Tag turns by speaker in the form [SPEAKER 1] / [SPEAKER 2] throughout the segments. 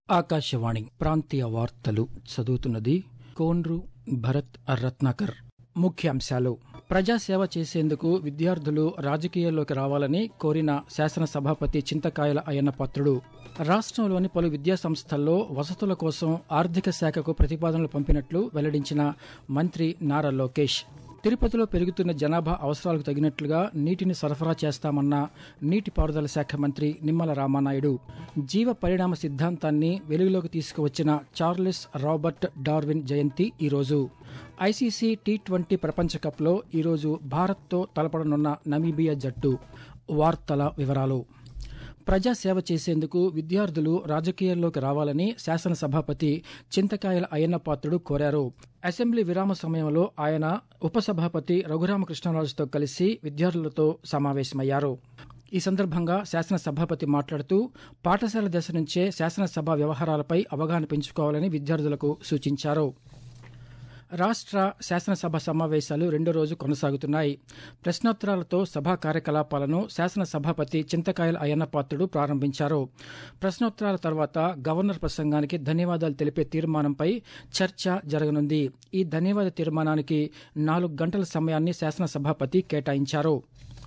[SPEAKER 1] ఆకాశవాణి ప్రాంతీయ వార్తలు చదువుతున్నది కోన్రు భరత్ రత్నాకర్ ముఖ్యాంశాలు ప్రజాసేవ చేసేందుకు విద్యార్థులు రాజకీయాల్లోకి రావాలని కోరిన శాసనసభాపతి చింతకాయల అయ్యన్న పాత్రుడు రాష్ట్రంలోని పలు విద్యా సంస్థల్లో వసతుల కోసం ఆర్థిక శాఖకు ప్రతిపాదనలు పంపినట్లు వెల్లడించిన మంత్రి నారా లోకేష్ తిరుపతిలో పెరుగుతున్న జనాభా అవసరాలకు తగినట్లుగా నీటిని సరఫరా చేస్తామన్న నీటిపారుదల శాఖ మంత్రి నిమ్మల రామానాయుడు జీవ పరిణామ సిద్ధాంతాన్ని వెలుగులోకి తీసుకువచ్చిన చార్లెస్ రాబర్ట్ డార్విన్ జయంతి ఈరోజు ఐసీసీ టీ ట్వంటీ ప్రపంచ కప్లో ఈరోజు భారత్తో తలపడనున్న నమీబియా జట్టు వార్తల వివరాలు ప్రజాసేవ చేసేందుకు విద్యార్థులు రాజకీయాల్లోకి రావాలని శాసనసభాపతి చింతకాయల అయ్యన్నపాత్రుడు కోరారు అసెంబ్లీ విరామ సమయంలో ఆయన ఉపసభాపతి రఘురామకృష్ణరాజుతో కలిసి విద్యార్థులతో సమావేశమయ్యారు ఈ సందర్భంగా శాసనసభాపతి మాట్లాడుతూ పాఠశాల దశ నుంచే శాసనసభ వ్యవహారాలపై అవగాహన పెంచుకోవాలని విద్యార్థులకు సూచించారు రాష్ట్ర శాసనసభ సమావేశాలు రెండో రోజు కొనసాగుతున్నాయి ప్రశ్నోత్తరాలతో సభా కార్యకలాపాలను శాసనసభాపతి చింతకాయల అయ్యన్నపాత్రుడు ప్రారంభించారు ప్రశ్నోత్తరాల తర్వాత గవర్నర్ ప్రసంగానికి ధన్యవాదాలు తెలిపే తీర్మానంపై చర్చ జరగనుంది ఈ ధన్యవాద తీర్మానానికి నాలుగు గంటల సమయాన్ని శాసనసభాపతి కేటాయించారు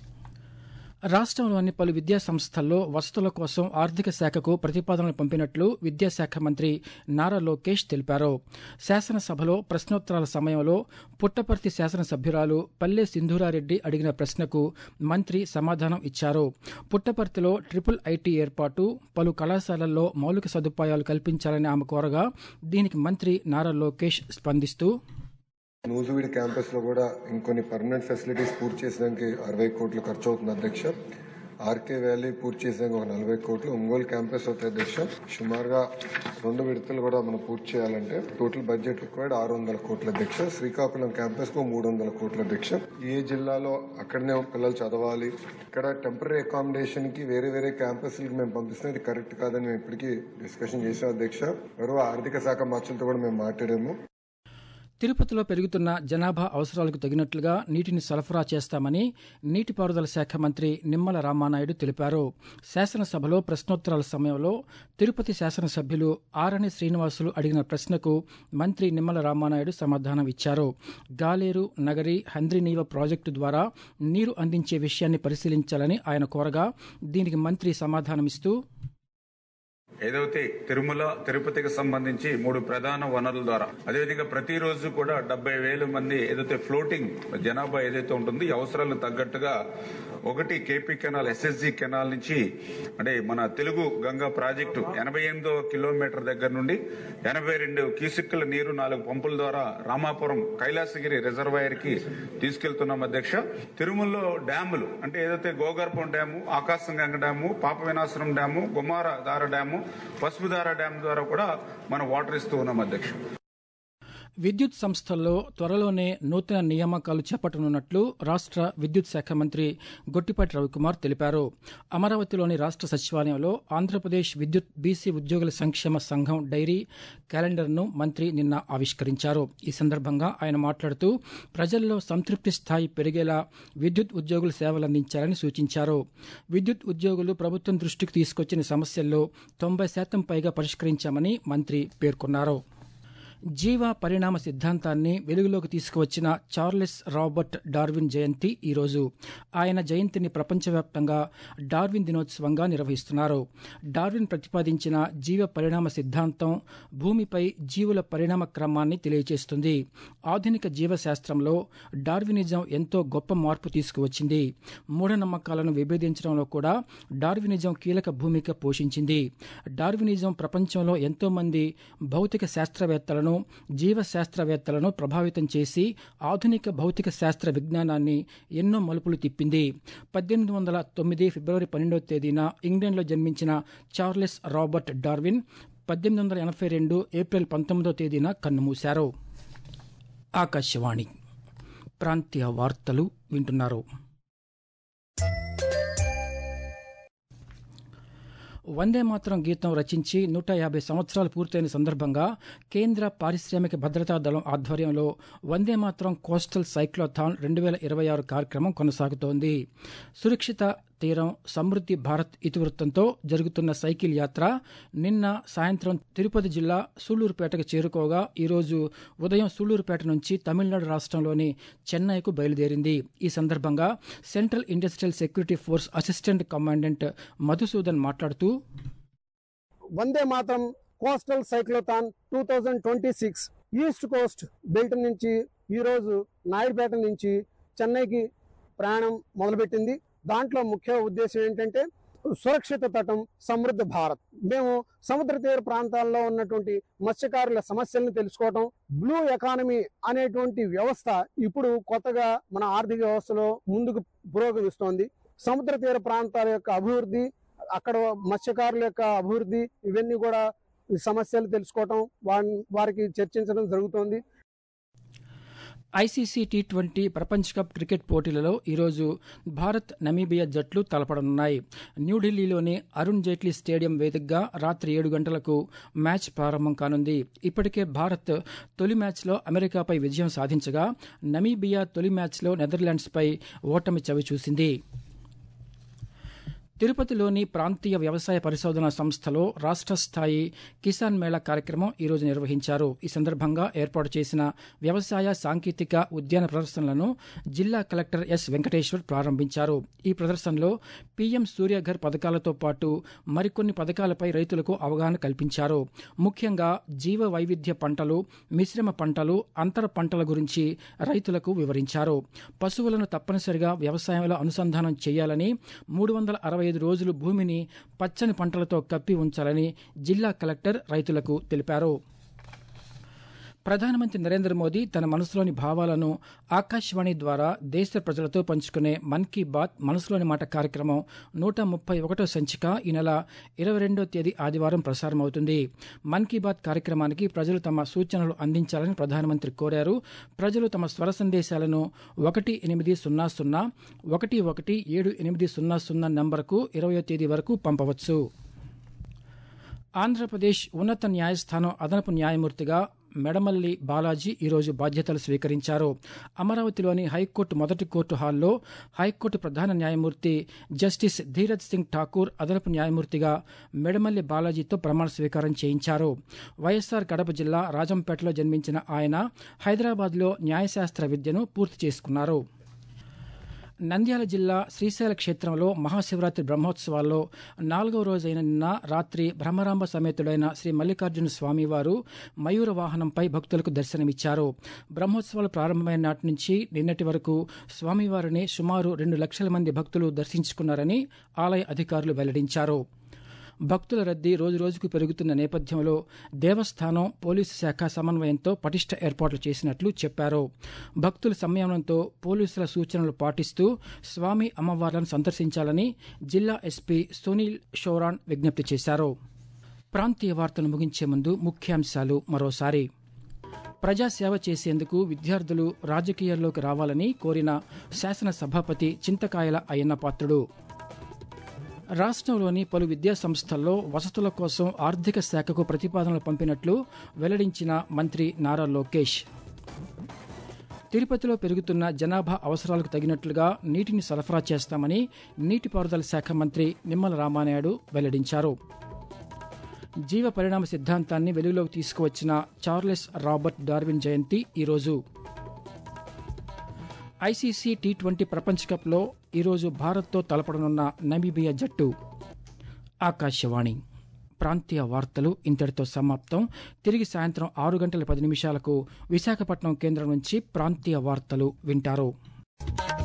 [SPEAKER 1] రాష్ట్రంలోని పలు విద్యా సంస్థల్లో వసతుల కోసం ఆర్థిక శాఖకు ప్రతిపాదనలు పంపినట్లు విద్యాశాఖ మంత్రి నారా లోకేష్ తెలిపారు శాసనసభలో ప్రశ్నోత్తరాల సమయంలో పుట్టపర్తి శాసనసభ్యురాలు పల్లె సింధూరారెడ్డి అడిగిన ప్రశ్నకు మంత్రి సమాధానం ఇచ్చారు పుట్టపర్తిలో ట్రిపుల్ ఐటీ ఏర్పాటు పలు కళాశాలల్లో మౌలిక సదుపాయాలు కల్పించాలని ఆమె కోరగా దీనికి మంత్రి నారా లోకేష్ స్పందిస్తూ
[SPEAKER 2] నూజివీడ్ క్యాంపస్ లో కూడా ఇంకొన్ని పర్మనెంట్ ఫెసిలిటీస్ పూర్తి చేసడానికి అరవై కోట్లు ఖర్చు అవుతుంది అధ్యక్ష ఆర్కే వ్యాలీ పూర్తి చేసాక ఒక నలభై కోట్లు ఒంగోలు క్యాంపస్ అవుతాయి అధ్యక్ష సుమారుగా రెండు విడతలు కూడా మనం పూర్తి చేయాలంటే టోటల్ బడ్జెట్ రిక్వైర్డ్ ఆరు వందల కోట్ల అధ్యక్ష శ్రీకాకుళం క్యాంపస్ కు మూడు వందల కోట్ల అధ్యక్ష ఏ జిల్లాలో అక్కడనే పిల్లలు చదవాలి ఇక్కడ టెంపరీ అకామిడేషన్ కి వేరే వేరే క్యాంపస్ మేము పంపిస్తాం ఇది కరెక్ట్ కాదని మేము ఇప్పటికీ డిస్కషన్ చేసాం అధ్యక్ష గౌరవ ఆర్థిక శాఖ మార్చులతో కూడా మేము మాట్లాడాము
[SPEAKER 1] తిరుపతిలో పెరుగుతున్న జనాభా అవసరాలకు తగినట్లుగా నీటిని సరఫరా చేస్తామని నీటిపారుదల శాఖ మంత్రి నిమ్మల రామానాయుడు తెలిపారు శాసనసభలో ప్రశ్నోత్తరాల సమయంలో తిరుపతి శాసనసభ్యులు ఆరణి శ్రీనివాసులు అడిగిన ప్రశ్నకు మంత్రి నిమ్మల రామానాయుడు సమాధానం ఇచ్చారు గాలేరు నగరి హంద్రినీవ ప్రాజెక్టు ద్వారా నీరు అందించే విషయాన్ని పరిశీలించాలని ఆయన కోరగా దీనికి మంత్రి సమాధానమిస్తూ
[SPEAKER 3] ఏదైతే తిరుమల తిరుపతికి సంబంధించి మూడు ప్రధాన వనరుల ద్వారా అదేవిధంగా ప్రతిరోజు కూడా డెబ్బై వేల మంది ఏదైతే ఫ్లోటింగ్ జనాభా ఏదైతే ఉంటుందో ఈ అవసరాలకు తగ్గట్టుగా ఒకటి కేపీ కెనాల్ ఎస్ఎస్జి కెనాల్ నుంచి అంటే మన తెలుగు గంగా ప్రాజెక్టు ఎనభై ఎనిమిదో కిలోమీటర్ దగ్గర నుండి ఎనభై రెండు క్యూసిక్కుల నీరు నాలుగు పంపుల ద్వారా రామాపురం కైలాసగిరి రిజర్వాయర్ కి తీసుకెళ్తున్నాం అధ్యక్ష తిరుమలలో డ్యాములు అంటే ఏదైతే గోగర్భం డ్యాము ఆకాశం గంగ డ్యాము పాప వినాశనం డ్యాము గుమార దార డ్యాము పసుపుధార డ్యామ్ ద్వారా కూడా మనం వాటర్ ఇస్తూ ఉన్నాం అధ్యక్ష
[SPEAKER 1] విద్యుత్ సంస్థల్లో త్వరలోనే నూతన నియామకాలు చేపట్టనున్నట్లు రాష్ట్ర విద్యుత్ శాఖ మంత్రి గొట్టిపాటి రవికుమార్ తెలిపారు అమరావతిలోని రాష్ట్ర సచివాలయంలో ఆంధ్రప్రదేశ్ విద్యుత్ బీసీ ఉద్యోగుల సంక్షేమ సంఘం డైరీ క్యాలెండర్ను మంత్రి నిన్న ఆవిష్కరించారు ఈ సందర్భంగా ఆయన మాట్లాడుతూ ప్రజల్లో సంతృప్తి స్థాయి పెరిగేలా విద్యుత్ ఉద్యోగులు సేవలందించాలని సూచించారు విద్యుత్ ఉద్యోగులు ప్రభుత్వం దృష్టికి తీసుకొచ్చిన సమస్యల్లో తొంభై శాతం పైగా పరిష్కరించామని మంత్రి పేర్కొన్నారు జీవ పరిణామ సిద్ధాంతాన్ని వెలుగులోకి తీసుకువచ్చిన చార్లెస్ రాబర్ట్ డార్విన్ జయంతి ఈరోజు ఆయన జయంతిని ప్రపంచవ్యాప్తంగా డార్విన్ దినోత్సవంగా నిర్వహిస్తున్నారు డార్విన్ ప్రతిపాదించిన జీవ పరిణామ సిద్ధాంతం భూమిపై జీవుల పరిణామ క్రమాన్ని తెలియజేస్తుంది ఆధునిక జీవశాస్త్రంలో డార్వినిజం ఎంతో గొప్ప మార్పు తీసుకువచ్చింది మూఢనమ్మకాలను విభేదించడంలో కూడా డార్వినిజం కీలక భూమిక పోషించింది డార్వినిజం ప్రపంచంలో ఎంతో మంది భౌతిక శాస్త్రవేత్తలను జీవశాస్త్రవేత్తలను ప్రభావితం చేసి ఆధునిక భౌతిక శాస్త్ర విజ్ఞానాన్ని ఎన్నో మలుపులు తిప్పింది పద్దెనిమిది వందల తొమ్మిది ఫిబ్రవరి పన్నెండవ తేదీన ఇంగ్లాండ్లో జన్మించిన చార్లెస్ రాబర్ట్ డార్విన్ పద్దెనిమిది వందల ఎనభై రెండు ఏప్రిల్ పంతొమ్మిదవ తేదీన కన్నుమూశారు ఆకాశవాణి ప్రాంతీయ వార్తలు వింటున్నారు వందే మాత్రం గీతం రచించి నూట యాభై సంవత్సరాలు పూర్తయిన సందర్భంగా కేంద్ర పారిశ్రామిక భద్రతా దళం ఆధ్వర్యంలో వందే మాత్రం కోస్టల్ సైక్లోథాన్ రెండు వేల ఇరవై ఆరు కార్యక్రమం కొనసాగుతోంది సురక్షిత తీరం సమృద్ధి భారత్ ఇతివృత్తంతో జరుగుతున్న సైకిల్ యాత్ర నిన్న సాయంత్రం తిరుపతి జిల్లా సూళ్లూరుపేటకు చేరుకోగా ఈరోజు ఉదయం సూళ్లూరుపేట నుంచి తమిళనాడు రాష్ట్రంలోని చెన్నైకు బయలుదేరింది ఈ సందర్భంగా central industrial security force assistant commandant Madhusudan మాట్లాడుతూ
[SPEAKER 4] వందే మాత్రం coastal cyclothon two thousand twenty six east coast belt నుంచి ఈరోజు నాయుడుపేట నుంచి చెన్నైకి ప్రయాణం మొదలుపెట్టింది దాంట్లో ముఖ్య ఉద్దేశం ఏంటంటే సురక్షిత తటం సమృద్ధ భారత్ మేము సముద్ర తీర ప్రాంతాల్లో ఉన్నటువంటి మత్స్యకారుల సమస్యలను తెలుసుకోవటం బ్లూ ఎకానమీ అనేటువంటి వ్యవస్థ ఇప్పుడు కొత్తగా మన ఆర్థిక వ్యవస్థలో ముందుకు పురోగమిస్తోంది సముద్ర తీర ప్రాంతాల యొక్క అభివృద్ధి అక్కడ మత్స్యకారుల యొక్క అభివృద్ధి ఇవన్నీ కూడా ఈ సమస్యలు తెలుసుకోవటం వారి వారికి చర్చించడం జరుగుతోంది
[SPEAKER 1] ఐసీసీ టీ ట్వంటీ ప్రపంచ కప్ క్రికెట్ పోటీలలో ఈరోజు భారత్ నమీబియా జట్లు తలపడనున్నాయి న్యూఢిల్లీలోని అరుణ్ జైట్లీ స్టేడియం వేదికగా రాత్రి ఏడు గంటలకు మ్యాచ్ ప్రారంభం కానుంది ఇప్పటికే భారత్ తొలి మ్యాచ్లో అమెరికాపై విజయం సాధించగా నమీబియా తొలి మ్యాచ్లో నెదర్లాండ్స్పై ఓటమి చవిచూసింది తిరుపతిలోని ప్రాంతీయ వ్యవసాయ పరిశోధన సంస్థలో రాష్ట్ర స్థాయి కిసాన్ మేళా కార్యక్రమం ఈరోజు నిర్వహించారు ఈ సందర్భంగా ఏర్పాటు చేసిన వ్యవసాయ సాంకేతిక ఉద్యాన ప్రదర్శనలను జిల్లా కలెక్టర్ ఎస్ వెంకటేశ్వర్ ప్రారంభించారు ఈ ప్రదర్శనలో పీఎం సూర్యఘర్ పథకాలతో పాటు మరికొన్ని పథకాలపై రైతులకు అవగాహన కల్పించారు ముఖ్యంగా జీవ వైవిధ్య పంటలు మిశ్రమ పంటలు అంతర పంటల గురించి రైతులకు వివరించారు పశువులను తప్పనిసరిగా వ్యవసాయంలో అనుసంధానం చేయాలని మూడు వందల అరవై ఐదు రోజులు భూమిని పచ్చని పంటలతో కప్పి ఉంచాలని జిల్లా కలెక్టర్ రైతులకు తెలిపారు ప్రధానమంత్రి నరేంద్ర మోదీ తన మనసులోని భావాలను ఆకాశవాణి ద్వారా దేశ ప్రజలతో పంచుకునే మన్ కీ బాత్ మనసులోని మాట కార్యక్రమం నూట ముప్పై ఒకటో సంచిక ఈ నెల ఇరవై రెండో తేదీ ఆదివారం ప్రసారమవుతుంది మన్ కీ బాత్ కార్యక్రమానికి ప్రజలు తమ సూచనలు అందించాలని ప్రధానమంత్రి కోరారు ప్రజలు తమ స్వర సందేశాలను ఒకటి ఎనిమిది సున్నా సున్నా ఒకటి ఒకటి ఏడు ఎనిమిది సున్నా సున్నా నంబర్కు ఇరవయో తేదీ వరకు పంపవచ్చు ఆంధ్రప్రదేశ్ ఉన్నత న్యాయస్థానం అదనపు న్యాయమూర్తిగా మెడమల్లి బాలాజీ ఈరోజు బాధ్యతలు స్వీకరించారు అమరావతిలోని హైకోర్టు మొదటి కోర్టు హాల్లో హైకోర్టు ప్రధాన న్యాయమూర్తి జస్టిస్ ధీరజ్ సింగ్ ఠాకూర్ అదనపు న్యాయమూర్తిగా మెడమల్లి బాలాజీతో ప్రమాణ స్వీకారం చేయించారు వైఎస్సార్ కడప జిల్లా రాజంపేటలో జన్మించిన ఆయన హైదరాబాద్లో న్యాయశాస్త్ర విద్యను పూర్తి చేసుకున్నారు నంద్యాల జిల్లా శ్రీశైల క్షేత్రంలో మహాశివరాత్రి బ్రహ్మోత్సవాల్లో నాలుగవ రోజైన నిన్న రాత్రి బ్రహ్మరాంబ సమేతుడైన శ్రీ మల్లికార్జున స్వామివారు మయూర వాహనంపై భక్తులకు దర్శనమిచ్చారు బ్రహ్మోత్సవాలు ప్రారంభమైన నాటి నుంచి నిన్నటి వరకు స్వామివారిని సుమారు రెండు లక్షల మంది భక్తులు దర్శించుకున్నారని ఆలయ అధికారులు వెల్లడించారు భక్తుల రద్దీ రోజురోజుకు పెరుగుతున్న నేపథ్యంలో దేవస్థానం పోలీసు శాఖ సమన్వయంతో పటిష్ట ఏర్పాట్లు చేసినట్లు చెప్పారు భక్తుల సంయమనంతో పోలీసుల సూచనలు పాటిస్తూ స్వామి అమ్మవార్లను సందర్శించాలని జిల్లా ఎస్పీ సునీల్ షోరాన్ విజ్ఞప్తి చేశారు ప్రాంతీయ వార్తలు ముగించే ముందు ముఖ్యాంశాలు మరోసారి ప్రజాసేవ చేసేందుకు విద్యార్థులు రాజకీయాల్లోకి రావాలని కోరిన శాసన సభాపతి చింతకాయల అయ్యన్న పాత్రుడు రాష్ట్రంలోని పలు విద్యా సంస్థల్లో వసతుల కోసం ఆర్థిక శాఖకు ప్రతిపాదనలు పంపినట్లు వెల్లడించిన మంత్రి నారా లోకేష్ తిరుపతిలో పెరుగుతున్న జనాభా అవసరాలకు తగినట్లుగా నీటిని సరఫరా చేస్తామని నీటిపారుదల శాఖ మంత్రి నిమ్మల రామానాయుడు వెల్లడించారు జీవ పరిణామ సిద్ధాంతాన్ని వెలుగులోకి తీసుకువచ్చిన చార్లెస్ రాబర్ట్ డార్విన్ జయంతి ఈరోజు ఐసీసీ టీ ట్వంటీ ప్రపంచ కప్లో ఈరోజు భారత్తో తలపడనున్న నమీబియా జట్టు ఆకాశవాణి ప్రాంతీయ వార్తలు ఇంతటితో సమాప్తం తిరిగి సాయంత్రం ఆరు గంటల పది నిమిషాలకు విశాఖపట్నం కేంద్రం నుంచి ప్రాంతీయ వార్తలు వింటారు